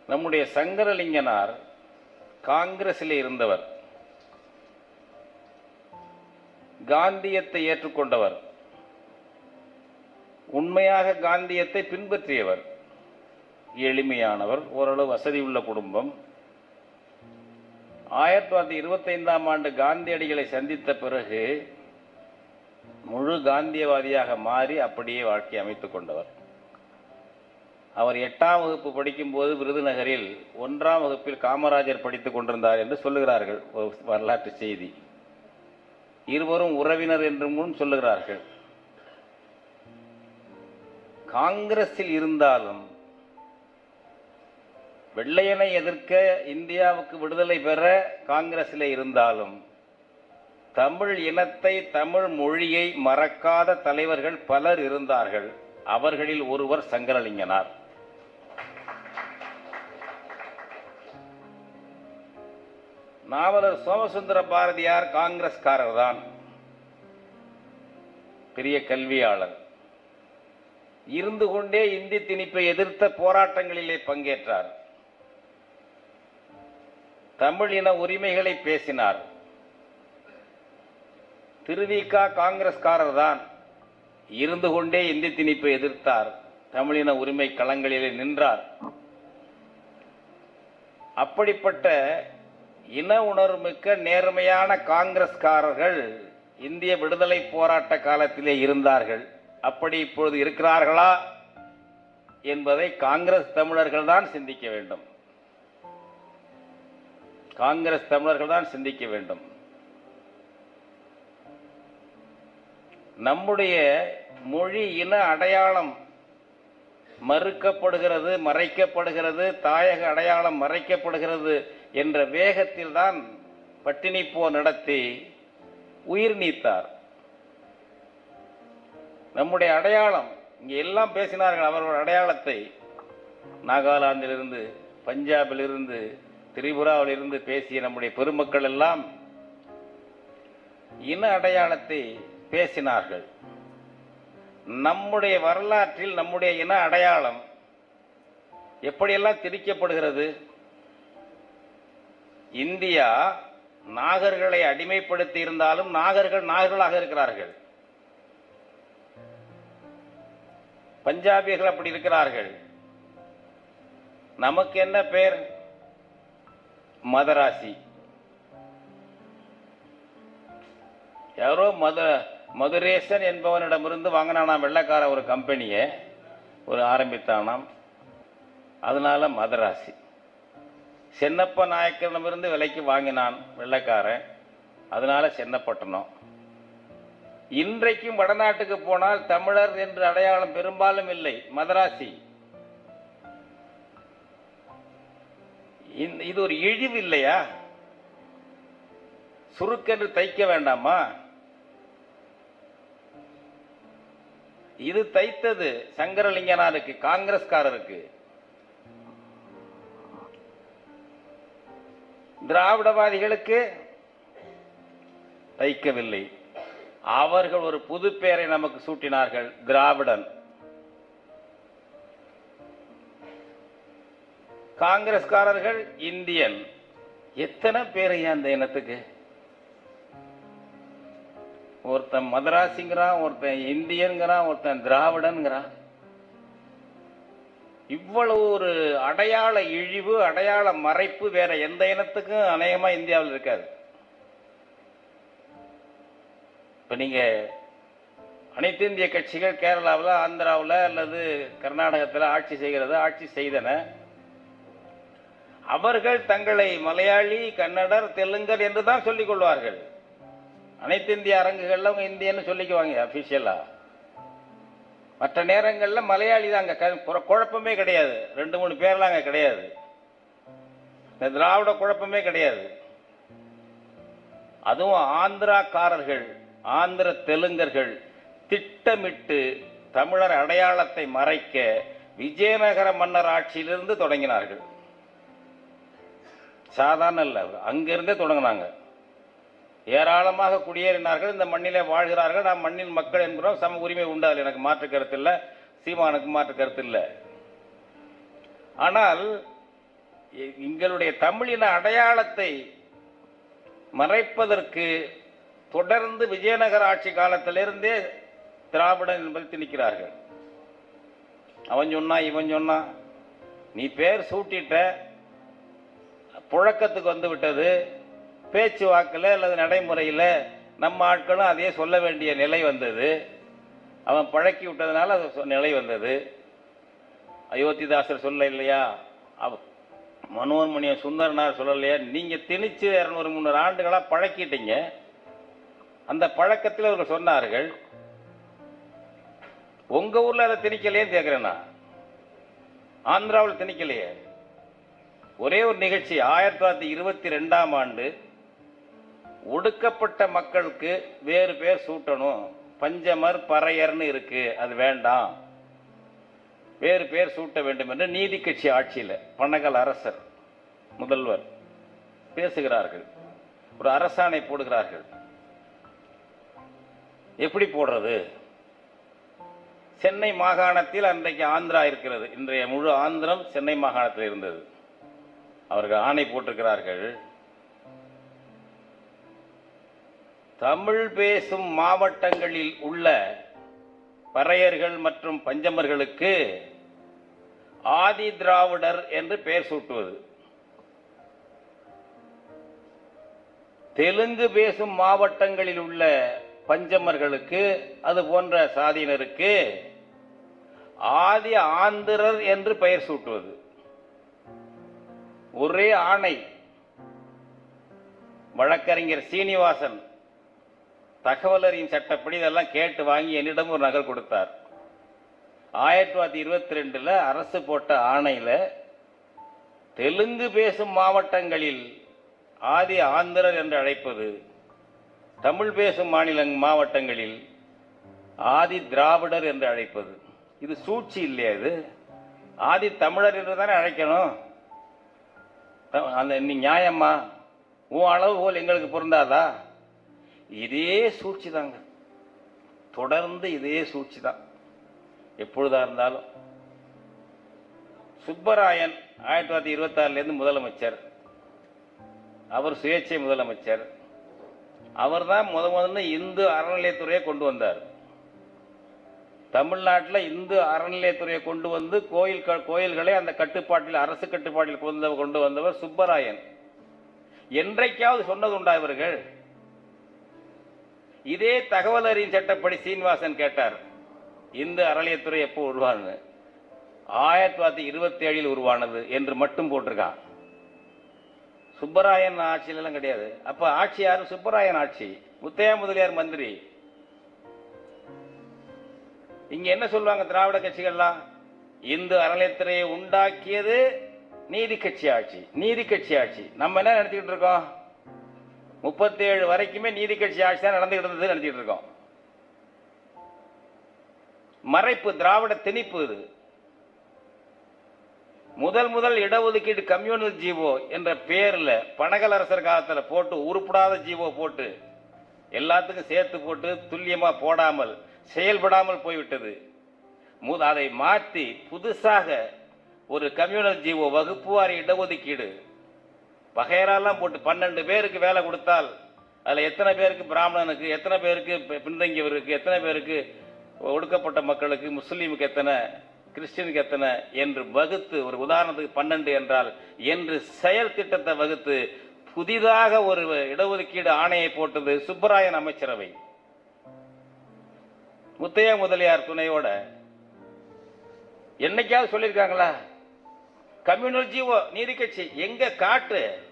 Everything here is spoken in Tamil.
நம்முடைய சங்கரலிங்கனார் காங்கிரஸில் இருந்தவர் காந்தியத்தை ஏற்றுக்கொண்டவர் உண்மையாக காந்தியத்தை பின்பற்றியவர் எளிமையானவர் ஓரளவு வசதி உள்ள குடும்பம் ஆயிரத்தி தொள்ளாயிரத்தி இருபத்தைந்தாம் ஆண்டு காந்தியடிகளை சந்தித்த பிறகு முழு காந்தியவாதியாக மாறி அப்படியே வாழ்க்கை அமைத்துக் கொண்டவர் அவர் எட்டாம் வகுப்பு படிக்கும்போது விருதுநகரில் ஒன்றாம் வகுப்பில் காமராஜர் படித்துக் கொண்டிருந்தார் என்று சொல்லுகிறார்கள் ஒரு வரலாற்று செய்தி இருவரும் உறவினர் என்றும் சொல்லுகிறார்கள் காங்கிரஸில் இருந்தாலும் வெள்ளையனை எதிர்க்க இந்தியாவுக்கு விடுதலை பெற காங்கிரஸில் இருந்தாலும் தமிழ் இனத்தை தமிழ் மொழியை மறக்காத தலைவர்கள் பலர் இருந்தார்கள் அவர்களில் ஒருவர் சங்கரலிங்கனார் நாவலர் சோமசுந்தர பாரதியார் காங்கிரஸ்காரர் தான் பெரிய கல்வியாளர் இருந்து கொண்டே இந்தி திணிப்பை எதிர்த்த போராட்டங்களிலே பங்கேற்றார் தமிழ் இன உரிமைகளை பேசினார் திருவிக காங்கிரஸ்காரர் தான் இருந்து கொண்டே இந்தி திணிப்பை எதிர்த்தார் தமிழின உரிமை களங்களிலே நின்றார் அப்படிப்பட்ட இன உணர்வுமிக்க நேர்மையான காங்கிரஸ்காரர்கள் இந்திய விடுதலை போராட்ட காலத்திலே இருந்தார்கள் அப்படி இப்பொழுது இருக்கிறார்களா என்பதை காங்கிரஸ் தமிழர்கள் தான் சிந்திக்க வேண்டும் காங்கிரஸ் தமிழர்கள் தான் சிந்திக்க வேண்டும் நம்முடைய மொழி இன அடையாளம் மறுக்கப்படுகிறது மறைக்கப்படுகிறது தாயக அடையாளம் மறைக்கப்படுகிறது என்ற வேகத்தில் தான் பட்டினி போர் நடத்தி உயிர் நீத்தார் நம்முடைய அடையாளம் இங்கே எல்லாம் பேசினார்கள் அவர்கள் அடையாளத்தை நாகாலாந்திலிருந்து பஞ்சாபிலிருந்து திரிபுராவிலிருந்து பேசிய நம்முடைய பெருமக்கள் எல்லாம் இன அடையாளத்தை பேசினார்கள் நம்முடைய வரலாற்றில் நம்முடைய இன அடையாளம் எப்படியெல்லாம் திரிக்கப்படுகிறது இந்தியா நாகர்களை அடிமைப்படுத்தி இருந்தாலும் நாகர்கள் நாகர்களாக இருக்கிறார்கள் பஞ்சாபியர்கள் அப்படி இருக்கிறார்கள் நமக்கு என்ன பேர் மதராசி யாரோ மத மதுரேசன் என்பவனிடமிருந்து வாங்கினானாம் வெள்ளைக்கார ஒரு கம்பெனியை ஒரு ஆரம்பித்தானாம் அதனால மதராசி சென்னப்ப நாயக்கரிடமிருந்து விலைக்கு வாங்கினான் வெள்ளைக்காரன் அதனால சென்னப்பட்டணம் இன்றைக்கும் வடநாட்டுக்கு போனால் தமிழர் என்று அடையாளம் பெரும்பாலும் இல்லை மதராசி இந்த- இது ஒரு இழிவு இல்லையா சுருக்கென்று தைக்க வேண்டாமா இது தைத்தது சங்கரலிங்கனாருக்கு காங்கிரஸ்காரருக்கு திராவிடவாதிகளுக்கு தைக்கவில்லை அவர்கள் ஒரு புது பெயரை நமக்கு சூட்டினார்கள் திராவிடன் காங்கிரஸ்காரர்கள் இந்தியன் எத்தனை பேர் ஐயா அந்த இனத்துக்கு ஒருத்தன் மதராசிங்கிறான் ஒருத்தன் இந்தியன்கிறான் ஒருத்தன் திராவிடன்கிறான் இவ்வளவு ஒரு அடையாள இழிவு அடையாள மறைப்பு வேற எந்த இனத்துக்கும் அநேகமா இந்தியாவில் இருக்காது இப்ப நீங்க அனைத்து இந்திய கட்சிகள் கேரளாவில் ஆந்திராவில் அல்லது கர்நாடகத்தில் ஆட்சி செய்கிறது ஆட்சி செய்தன அவர்கள் தங்களை மலையாளி கன்னடர் தெலுங்கர் என்று தான் சொல்லிக் கொள்வார்கள் அனைத்து இந்திய அரங்குகள்ல அவங்க இந்தியன்னு சொல்லிக்குவாங்க அபிஷியலா மற்ற நேரங்களில் மலையாளி தான் அங்கே குழப்பமே கிடையாது ரெண்டு மூணு பேர்லாம் அங்கே கிடையாது இந்த திராவிட குழப்பமே கிடையாது அதுவும் ஆந்திராக்காரர்கள் ஆந்திர தெலுங்கர்கள் திட்டமிட்டு தமிழர் அடையாளத்தை மறைக்க விஜயநகர மன்னர் ஆட்சியிலிருந்து தொடங்கினார்கள் சாதாரண இல்லை அங்கிருந்தே தொடங்கினாங்க ஏராளமாக குடியேறினார்கள் இந்த மண்ணிலே வாழ்கிறார்கள் நாம் மண்ணின் மக்கள் என்கிறோம் சம உரிமை உண்டு அதில் எனக்கு மாற்று கருத்து இல்லை சீமானுக்கு மாற்று கருத்து இல்லை ஆனால் எ- எங்களுடைய தமிழின அடையாளத்தை மறைப்பதற்கு தொடர்ந்து விஜயநகர ஆட்சி காலத்திலிருந்தே திராவிடன் என்பதை திணிக்கிறார்கள் அவன் சொன்னா இவன் சொன்னா நீ பேர் சூட்டிட்ட புழக்கத்துக்கு வந்து விட்டது பேச்சு வாக்கில் அல்லது நடைமுறையில் நம்ம ஆட்களும் அதையே சொல்ல வேண்டிய நிலை வந்தது அவன் பழக்கி விட்டதுனால அது சொ- நிலை வந்தது அயோத்திதாசர் சொல்ல இல்லையா அவ மனோன்மணிய சுந்தரனார் சொல்லலையா நீங்க திணிச்சு இரநூறு முந்நூறு ஆண்டுகளா பழக்கிட்டீங்க அந்த பழக்கத்தில் அவர்கள் சொன்னார்கள் உங்க ஊர்ல அதை திணிக்கலையேன்னு கேட்கிறேன் நான் ஆந்திராவில் திணிக்கலையே ஒரே ஒரு நிகழ்ச்சி ஆயிரத்தி தொள்ளாயிரத்தி இருபத்தி ரெண்டாம் ஆண்டு ஒடுக்கப்பட்ட மக்களுக்கு வேறு பேர் சூட்டணும் பஞ்சமர் பறையர்னு இருக்கு அது வேண்டாம் வேறு பேர் சூட்ட வேண்டும் என்று நீதி கட்சி ஆட்சியில் பனகல் அரசர் முதல்வர் பேசுகிறார்கள் ஒரு அரசாணை போடுகிறார்கள் எப்படி போடுறது சென்னை மாகாணத்தில் அன்றைக்கு ஆந்திரா இருக்கிறது இன்றைய முழு ஆந்திரம் சென்னை மாகாணத்தில் இருந்தது அவர்கள் ஆணை போட்டிருக்கிறார்கள் தமிழ் பேசும் மாவட்டங்களில் உள்ள பறையர்கள் மற்றும் பஞ்சமர்களுக்கு ஆதி திராவிடர் என்று பெயர் சூட்டுவது தெலுங்கு பேசும் மாவட்டங்களில் உள்ள பஞ்சமர்களுக்கு அது போன்ற சாதியினருக்கு ஆதி ஆந்திரர் என்று பெயர் சூட்டுவது ஒரே ஆணை வழக்கறிஞர் சீனிவாசன் தகவல் அறியும் சட்டப்படி இதெல்லாம் கேட்டு வாங்கி என்னிடம் ஒரு நகல் கொடுத்தார் ஆயிரத்தி தொள்ளாயிரத்தி இருபத்தி ரெண்டுல அரசு போட்ட ஆணையில தெலுங்கு பேசும் மாவட்டங்களில் ஆதி ஆந்திரர் என்று அழைப்பது தமிழ் பேசும் மாநில மாவட்டங்களில் ஆதி திராவிடர் என்று அழைப்பது இது சூழ்ச்சி இல்லையா இது ஆதி தமிழர் என்று தானே அழைக்கணும் த- அந்த நீ நியாயமா உன் அளவுகோல் எங்களுக்கு பொருந்தாதா இதே சூழ்ச்சி தாங்க தொடர்ந்து இதே சூழ்ச்சி தான் எப்பொழுதா இருந்தாலும் சுப்பராயன் ஆயிரத்தி தொள்ளாயிரத்தி இருபத்தாறுலேருந்து முதலமைச்சர் அவர் சுயேட்சை முதலமைச்சர் அவர் தான் முத முதல்ல இந்து அறநிலையத்துறையை கொண்டு வந்தார் தமிழ்நாட்டில் இந்து அறநிலையத்துறையை கொண்டு வந்து கோயில் கோயில்களை அந்த கட்டுப்பாட்டில் அரசு கட்டுப்பாட்டில் கொண்டு கொண்டு வந்தவர் சுப்பராயன் என்றைக்காவது சொன்னது உண்டா இவர்கள் இதே தகவல் அறியும் சட்டப்படி சீனிவாசன் கேட்டார் இந்து அறநிலையத்துறை எப்போ உருவானது ஆயிரத்தி தொள்ளாயிரத்தி இருபத்தி ஏழில் உருவானது என்று மட்டும் போட்டிருக்கான் சுப்பராயன் ஆட்சியிலலாம் கிடையாது அப்ப ஆட்சி யாரு சுப்பராயன் ஆட்சி முத்தையா முதலியார் மந்திரி இங்க என்ன சொல்லுவாங்க திராவிட கட்சிகள்லாம் இந்து அறநிலையத்துறையை உண்டாக்கியது நீதி கட்சி ஆட்சி நீதி கட்சி ஆட்சி நம்ம என்ன நினைச்சுக்கிட்டு இருக்கோம் முப்பத்தேழு வரைக்குமே நீதி கட்சி ஆட்சி தான் நடந்துகிட்டு இருந்தது நினைச்சிட்டு இருக்கோம் மறைப்பு திராவிட திணிப்பு இது முதல் முதல் இடஒதுக்கீடு கம்யூனல் ஜீவோ என்ற பேர்ல பனகல் அரசர் காலத்துல போட்டு உருப்படாத ஜீவோ போட்டு எல்லாத்துக்கும் சேர்த்து போட்டு துல்லியமா போடாமல் செயல்படாமல் போய்விட்டது மு- அதை மாற்றி புதுசாக ஒரு கம்யூனல் ஜீவோ வகுப்புவாரி இடஒதுக்கீடு வகையறாலாம் போட்டு பன்னெண்டு பேருக்கு வேலை கொடுத்தால் அதில் எத்தனை பேருக்கு பிராமணனுக்கு எத்தனை பேருக்கு பி- பின்தங்கியவருக்கு எத்தனை பேருக்கு ஒடுக்கப்பட்ட மக்களுக்கு முஸ்லீமுக்கு எத்தனை கிறிஸ்டினுக்கு எத்தனை என்று வகுத்து ஒரு உதாரணத்துக்கு பன்னெண்டு என்றால் என்று செயல் திட்டத்தை வகுத்து புதிதாக ஒரு இடஒதுக்கீடு ஆணையை போட்டது சுப்பராயன் அமைச்சரவை முத்தையா முதலியார் துணையோட என்னைக்காவது சொல்லியிருக்காங்களா கம்யூனல் ஜீவோ நீதி கட்சி எங்க காட்டு